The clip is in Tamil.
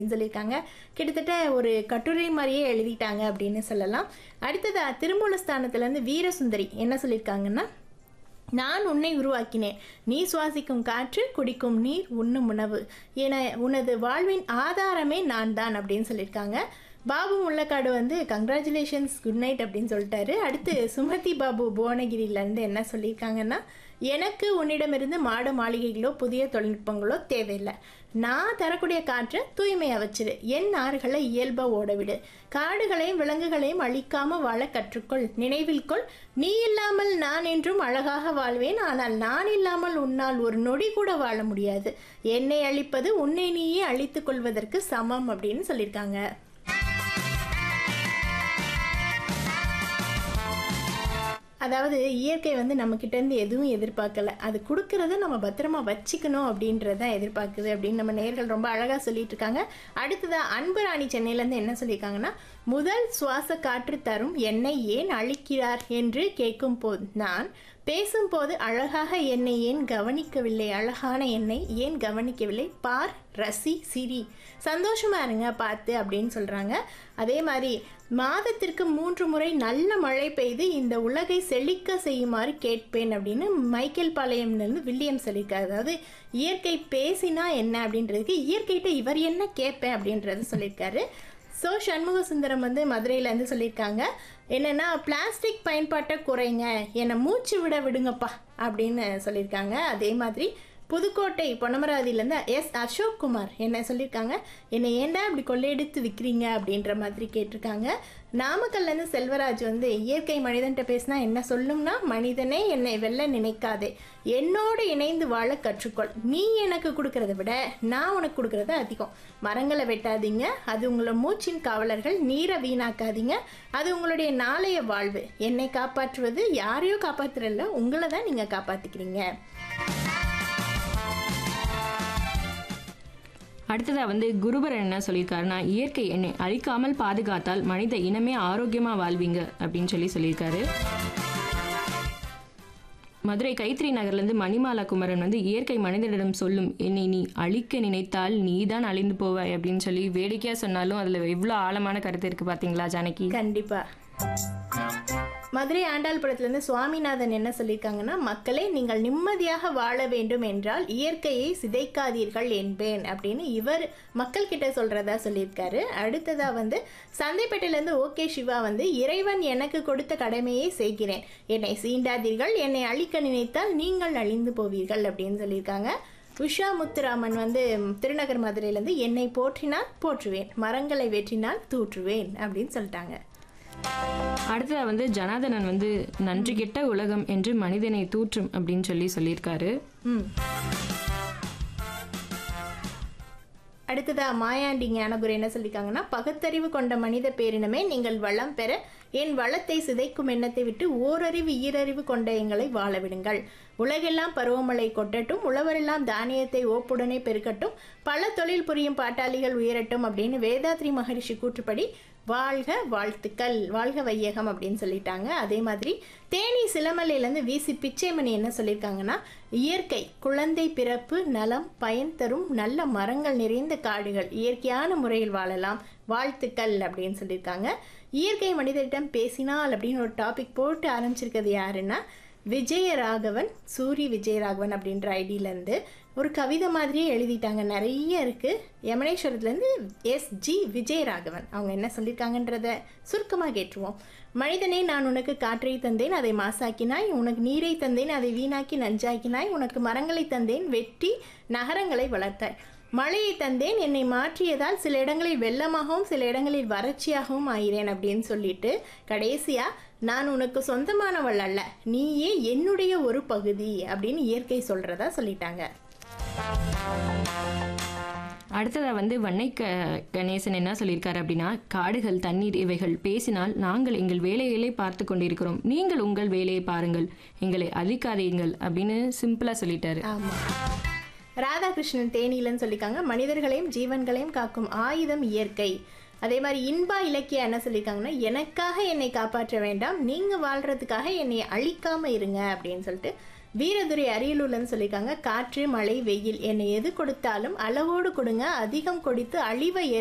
சொல்லியிருக்காங்க கிட்டத்தட்ட ஒரு கட்டுரை மாதிரியே எழுதிட்டாங்க அப்படின்னு சொல்லலாம் அடுத்ததா திருமூலஸ்தானத்துலேருந்து வீரசுந்தரி என்ன சொல்லியிருக்காங்கன்னா நான் உன்னை உருவாக்கினேன் நீ சுவாசிக்கும் காற்று குடிக்கும் நீர் உண்ணும் உணவு என உனது வாழ்வின் ஆதாரமே நான் தான் அப்படின்னு சொல்லியிருக்காங்க பாபு முள்ளக்காடு வந்து கங்க்ராச்சுலேஷன்ஸ் குட் நைட் அப்படின்னு சொல்லிட்டாரு அடுத்து சுமதி பாபு புவனகிரியிலேருந்து என்ன சொல்லியிருக்காங்கன்னா எனக்கு உன்னிடமிருந்து மாட மாளிகைகளோ புதிய தொழில்நுட்பங்களோ தேவையில்லை நான் தரக்கூடிய காற்றை தூய்மையாக வச்சிரு என் ஆறுகளை இயல்பாக ஓடவிடு காடுகளையும் விலங்குகளையும் அழிக்காம வாழ கற்றுக்கொள் நினைவில் கொள் நீ இல்லாமல் நான் என்றும் அழகாக வாழ்வேன் ஆனால் நான் இல்லாமல் உன்னால் ஒரு நொடி கூட வாழ முடியாது என்னை அழிப்பது உன்னை நீயே அழித்துக் கொள்வதற்கு சமம் அப்படின்னு சொல்லியிருக்காங்க அதாவது இயற்கை வந்து நம்மக்கிட்ட இருந்து எதுவும் எதிர்பார்க்கல அது கொடுக்கறத நம்ம பத்திரமா வச்சுக்கணும் அப்படின்றத எதிர்பார்க்குது அப்படின்னு நம்ம நேர்கள் ரொம்ப அழகாக சொல்லிட்டு இருக்காங்க அடுத்ததா அன்பு ராணி சென்னையிலேருந்து என்ன சொல்லியிருக்காங்கன்னா முதல் சுவாச காற்று தரும் என்னை ஏன் அழிக்கிறார் என்று கேட்கும் போது நான் பேசும்போது அழகாக என்னை ஏன் கவனிக்கவில்லை அழகான என்னை ஏன் கவனிக்கவில்லை பார் ரசி சிரி சந்தோஷமா இருங்க பார்த்து அப்படின்னு சொல்றாங்க அதே மாதிரி மாதத்திற்கு மூன்று முறை நல்ல மழை பெய்து இந்த உலகை செழிக்க செய்யுமாறு கேட்பேன் அப்படின்னு மைக்கேல் பாளையம்லேருந்து வில்லியம் சொல்லியிருக்காரு அதாவது இயற்கை பேசினா என்ன அப்படின்றதுக்கு இயற்கைகிட்ட இவர் என்ன கேட்பேன் அப்படின்றது சொல்லியிருக்காரு ஸோ சண்முக சுந்தரம் வந்து மதுரையிலேருந்து சொல்லியிருக்காங்க என்னென்னா பிளாஸ்டிக் பயன்பாட்டை குறைங்க என்னை மூச்சு விட விடுங்கப்பா அப்படின்னு சொல்லியிருக்காங்க அதே மாதிரி புதுக்கோட்டை பொன்னமராதியிலேருந்து எஸ் அசோக் குமார் என்ன சொல்லியிருக்காங்க என்னை ஏன்டா இப்படி கொள்ளையடித்து விற்கிறீங்க அப்படின்ற மாதிரி கேட்டிருக்காங்க நாமக்கல்லேருந்து செல்வராஜ் வந்து இயற்கை மனிதன்ட்ட பேசினா என்ன சொல்லும்னா மனிதனே என்னை வெல்ல நினைக்காதே என்னோடு இணைந்து வாழ கற்றுக்கொள் நீ எனக்கு கொடுக்கறத விட நான் உனக்கு கொடுக்கறது அதிகம் மரங்களை வெட்டாதீங்க அது உங்களை மூச்சின் காவலர்கள் நீரை வீணாக்காதீங்க அது உங்களுடைய நாளைய வாழ்வு என்னை காப்பாற்றுவது யாரையோ காப்பாற்றுறதில்ல உங்களை தான் நீங்கள் காப்பாற்றிக்கிறீங்க அடுத்ததா வந்து குருபரன் என்ன சொல்லியிருக்காருன்னா இயற்கை என்னை அழிக்காமல் பாதுகாத்தால் மனித இனமே ஆரோக்கியமா வாழ்வீங்க அப்படின்னு சொல்லி சொல்லியிருக்காரு மதுரை கைத்திரி நகர்லேருந்து மணிமாலா குமரன் வந்து இயற்கை மனிதனிடம் சொல்லும் என்னை நீ அழிக்க நினைத்தால் நீ தான் அழிந்து போவாய் அப்படின்னு சொல்லி வேடிக்கையா சொன்னாலும் அதுல எவ்வளோ ஆழமான கருத்து இருக்கு பாத்தீங்களா ஜானகி கண்டிப்பா மதுரை ஆண்டாள்புரத்துலேருந்து சுவாமிநாதன் என்ன சொல்லியிருக்காங்கன்னா மக்களே நீங்கள் நிம்மதியாக வாழ வேண்டும் என்றால் இயற்கையை சிதைக்காதீர்கள் என்பேன் அப்படின்னு இவர் மக்கள் கிட்ட சொல்றதா சொல்லியிருக்காரு அடுத்ததா வந்து சந்தைப்பேட்டையிலேருந்து ஓகே சிவா வந்து இறைவன் எனக்கு கொடுத்த கடமையை செய்கிறேன் என்னை சீண்டாதீர்கள் என்னை அழிக்க நினைத்தால் நீங்கள் அழிந்து போவீர்கள் அப்படின்னு சொல்லியிருக்காங்க உஷா முத்துராமன் வந்து திருநகர் மதுரையிலேருந்து என்னை போற்றினால் போற்றுவேன் மரங்களை வெற்றினால் தூற்றுவேன் அப்படின்னு சொல்லிட்டாங்க அடுத்ததா வந்து ஜனாதனன் வந்து நன்றி கெட்ட உலகம் என்று மனிதனை தூற்றும் அப்படின்னு சொல்லி சொல்லியிருக்காரு ம் அடுத்ததா மாயாண்டி ஞானகுரு என்ன சொல்லியிருக்காங்கன்னா பகுத்தறிவு கொண்ட மனித பேரினமே நீங்கள் வளம் பெற என் வளத்தை சிதைக்கும் எண்ணத்தை விட்டு ஓரறிவு ஈரறிவு கொண்ட எங்களை வாழ விடுங்கள் உலகெல்லாம் பருவமழை கொட்டட்டும் உழவரெல்லாம் தானியத்தை ஓப்புடனே பெருக்கட்டும் பல தொழில் புரியும் பாட்டாளிகள் உயரட்டும் அப்படின்னு வேதாத்ரி மகரிஷி கூற்றுப்படி வாழ்க வாழ்த்துக்கள் வாழ்க வையகம் அப்படின்னு சொல்லிட்டாங்க அதே மாதிரி தேனி சிலமலையிலேருந்து வீசி பிச்சைமணி என்ன சொல்லியிருக்காங்கன்னா இயற்கை குழந்தை பிறப்பு நலம் பயன் தரும் நல்ல மரங்கள் நிறைந்த காடுகள் இயற்கையான முறையில் வாழலாம் வாழ்த்துக்கள் அப்படின்னு சொல்லியிருக்காங்க இயற்கை மனிதரிடம் பேசினால் அப்படின்னு ஒரு டாபிக் போட்டு ஆரம்பிச்சிருக்கிறது யாருன்னா விஜயராகவன் சூரி விஜயராகவன் அப்படின்ற ஐடியிலேருந்து ஒரு கவிதை மாதிரியே எழுதிட்டாங்க நிறைய இருக்குது யமனேஸ்வரத்துலேருந்து எஸ் ஜி விஜயராகவன் அவங்க என்ன சொல்லியிருக்காங்கன்றத சுருக்கமாக கேட்டுருவோம் மனிதனே நான் உனக்கு காற்றை தந்தேன் அதை மாசாக்கினாய் உனக்கு நீரை தந்தேன் அதை வீணாக்கி நஞ்சாக்கினாய் உனக்கு மரங்களை தந்தேன் வெட்டி நகரங்களை வளர்த்தாய் மழையை தந்தேன் என்னை மாற்றியதால் சில இடங்களில் வெள்ளமாகவும் சில இடங்களில் வறட்சியாகவும் ஆகிறேன் அப்படின்னு சொல்லிட்டு கடைசியா நான் உனக்கு சொந்தமானவள் அல்ல நீயே என்னுடைய ஒரு பகுதி அப்படின்னு இயற்கை சொல்றதா சொல்லிட்டாங்க அடுத்ததா வந்து வன்னை க கணேசன் என்ன சொல்லியிருக்காரு அப்படின்னா காடுகள் தண்ணீர் இவைகள் பேசினால் நாங்கள் எங்கள் வேலைகளை பார்த்து கொண்டிருக்கிறோம் நீங்கள் உங்கள் வேலையை பாருங்கள் எங்களை அழிக்காதீங்கள் அப்படின்னு சிம்பிளா சொல்லிட்டாரு ஆமா ராதாகிருஷ்ணன் தேனிலன்னு சொல்லியிருக்காங்க மனிதர்களையும் ஜீவன்களையும் காக்கும் ஆயுதம் இயற்கை அதே மாதிரி இன்பா இலக்கியா என்ன சொல்லியிருக்காங்கன்னா எனக்காக என்னை காப்பாற்ற வேண்டாம் நீங்க வாழ்றதுக்காக என்னை அழிக்காம இருங்க அப்படின்னு சொல்லிட்டு வீரதுரை அரியலூர்லன்னு சொல்லியிருக்காங்க காற்று மழை வெயில் என்னை எது கொடுத்தாலும் அளவோடு கொடுங்க அதிகம் கொடுத்து அழிவை